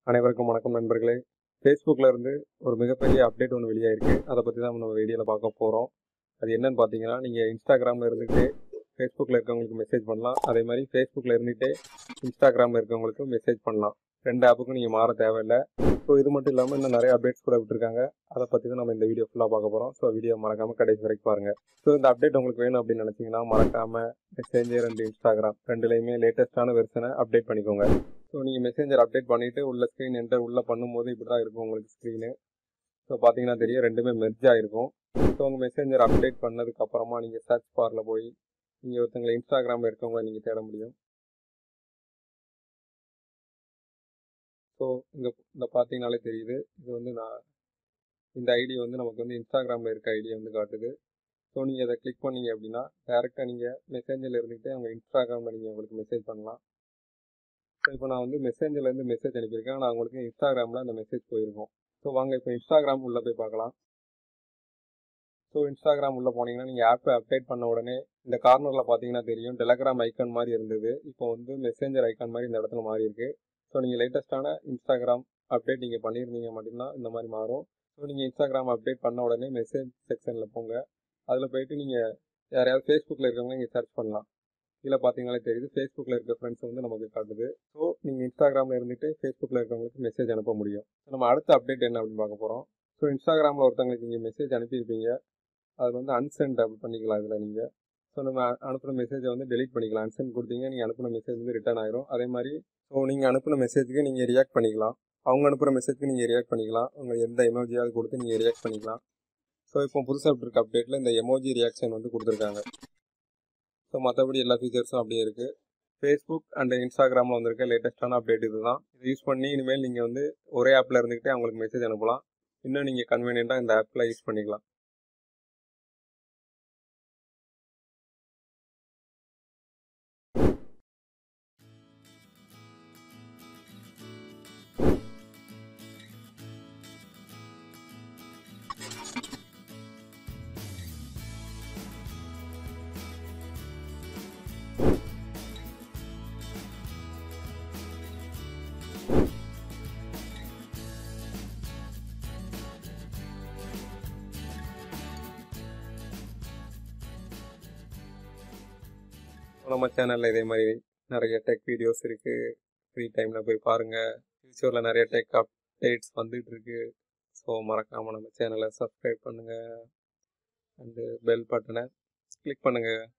அனைவருக்கும் வணக்கம் நண்பர்களே ஃபேஸ்புக்கில் இருந்து ஒரு மிகப்பெரிய அப்டேட் ஒன்று வெளியாயிருக்கு அதை பற்றி தான் நம்ம வீடியோவில் பார்க்க போகிறோம் அது என்னன்னு பார்த்தீங்கன்னா நீங்கள் இன்ஸ்டாகிராமில் இருந்துகிட்டு ஃபேஸ்புக்கில் இருக்கவங்களுக்கு மெசேஜ் பண்ணலாம் அதே மாதிரி ஃபேஸ்புக்கில் இருந்துகிட்டே இன்ஸ்டாகிராமில் இருக்கவங்களுக்கு மெசேஜ் பண்ணலாம் ரெண்டு ஆப்புக்கும் நீங்கள் மாற தேவையில்லை ஸோ இது மட்டும் இல்லாமல் இன்னும் நிறைய அப்டேட்ஸ் கூட விட்டுருக்காங்க அதை பற்றி தான் நம்ம இந்த வீடியோ ஃபுல்லாக பார்க்க போகிறோம் ஸோ வீடியோ மறக்காமல் கடைசி வரைக்கும் பாருங்கள் ஸோ இந்த அப்டேட் உங்களுக்கு வேணும் அப்படின்னு நினச்சிங்கன்னா மறக்காமல் மெசேஞ்சர் அண்ட் இன்ஸ்டாகிராம் ரெண்டுலேயுமே லேட்டஸ்ட்டான வெர்ஷனை அப்டேட் பண்ணிக்கோங்க ஸோ நீங்கள் மெசேஞ்சர் அப்டேட் பண்ணிவிட்டு உள்ள ஸ்க்ரீன் என்டர் உள்ளே பண்ணும்போது இப்படி தான் இருக்கும் உங்களுக்கு ஸ்க்ரீனு ஸோ பார்த்தீங்கன்னா தெரியும் ரெண்டுமே மெர்ஜ் ஆகிருக்கும் ஸோ உங்கள் மெசேஞ்சர் அப்டேட் பண்ணதுக்கு அப்புறமா நீங்கள் சர்ச் பாரில் போய் நீங்கள் ஒருத்தங்களை இன்ஸ்டாகிராமில் இருக்கவங்கள நீங்கள் தேட முடியும் ஸோ இங்கே இந்த பார்த்தீங்கனாலே தெரியுது இது வந்து நான் இந்த ஐடி வந்து நமக்கு வந்து இன்ஸ்டாகிராமில் இருக்க ஐடியை வந்து காட்டுது ஸோ நீங்கள் அதை கிளிக் பண்ணீங்க அப்படின்னா டேரெக்டாக நீங்கள் மெசேஞ்சரில் இருந்துக்கிட்டே அவங்க இன்ஸ்டாகிராமில் நீங்கள் உங்களுக்கு மெசேஜ் பண்ணலாம் ஸோ இப்போ நான் வந்து மெசேஞ்சர்லேருந்து மெசேஜ் அனுப்பியிருக்கேன் ஆனால் உங்களுக்கு இன்ஸ்டாகிராமில் அந்த மெசேஜ் போயிருக்கும் ஸோ வாங்க இப்போ இன்ஸ்டாகிராம் உள்ளே போய் பார்க்கலாம் ஸோ இன்ஸ்டாகிராம் உள்ளே போனீங்கன்னா நீங்கள் ஆப்பை அப்டேட் பண்ண உடனே இந்த கார்னரில் பார்த்தீங்கன்னா தெரியும் டெலகிராம் ஐக்கான் மாதிரி இருந்தது இப்போ வந்து மெசேஞ்சர் ஐக்கான் மாதிரி இந்த இடத்துல மாறி இருக்கு ஸோ நீங்கள் லேட்டஸ்ட்டான இன்ஸ்டாகிராம் அப்டேட் நீங்கள் பண்ணியிருந்தீங்க மட்டும்தான் இந்த மாதிரி மாறும் ஸோ நீங்கள் இன்ஸ்டாகிராம் அப்டேட் பண்ண உடனே மெசேஜ் செக்ஷனில் போங்க அதில் போயிட்டு நீங்கள் யாரையாவது ஃபேஸ்புக்கில் இருக்கவங்க நீங்கள் சர்ச் பண்ணலாம் கீழே பார்த்தீங்களே தெரியுது ஃபேஸ்புக்கில் இருக்க ஃப்ரெண்ட்ஸ் வந்து நமக்கு காட்டுது ஸோ நீங்கள் இன்ஸ்டாகிராமில் இருந்துட்டு ஃபேஸ்புக்கில் இருக்கவங்களுக்கு மெசேஜ் அனுப்ப முடியும் ஸோ நம்ம அடுத்த அப்டேட் என்ன அப்படின்னு பார்க்க போகிறோம் ஸோ இன்ஸ்டாகிராமில் ஒருத்தவங்களுக்கு நீங்கள் மெசேஜ் அனுப்பியிருப்பீங்க அது வந்து அன்சென்ட் அப்படி பண்ணிக்கலாம் இதில் நீங்கள் ஸோ நம்ம அனுப்பின மெசேஜை வந்து டெலிட் பண்ணிக்கலாம் அன்சென்ட் கொடுத்தீங்க நீங்கள் அனுப்பின மெசேஜ் வந்து ரிட்டர்ன் ஆயிரும் அதே மாதிரி ஸோ நீங்கள் அனுப்பின மெசேஜுக்கு நீங்கள் ரியாக்ட் பண்ணிக்கலாம் அவங்க அனுப்புகிற மெசேஜ்க்கு நீங்கள் ரியாக்ட் பண்ணிக்கலாம் உங்கள் எந்த எமோஜியாவது கொடுத்து நீங்கள் ரியாக்ட் பண்ணிக்கலாம் ஸோ இப்போ புதுசாக இருக்க அப்டேட்டில் இந்த எமோஜி ரியாக்ஷன் வந்து கொடுத்துருக்காங்க ஸோ மற்றபடி எல்லா ஃபீச்சர்ஸும் அப்படியே இருக்குது ஃபேஸ்புக் அண்ட் இன்ஸ்டாகிராமில் வந்திருக்க லேட்டஸ்ட்டான அப்டேட் இதுதான் இது யூஸ் பண்ணி இனிமேல் நீங்கள் வந்து ஒரே ஆப்பில் இருந்துக்கிட்டே அவங்களுக்கு மெசேஜ் அனுப்பலாம் இன்னும் நீங்கள் கன்வீனியண்ட்டாக இந்த ஆப்பில் யூஸ் பண்ணிக்கலாம் நம்ம சேனலில் இதே மாதிரி நிறைய டெக் வீடியோஸ் இருக்குது ஃப்ரீ டைமில் போய் பாருங்கள் ஃப்யூச்சரில் நிறைய டெக் அப்டேட்ஸ் வந்துட்டு இருக்கு ஸோ மறக்காமல் நம்ம சேனலை சப்ஸ்கிரைப் பண்ணுங்கள் அண்டு பெல் பட்டனை கிளிக் பண்ணுங்கள்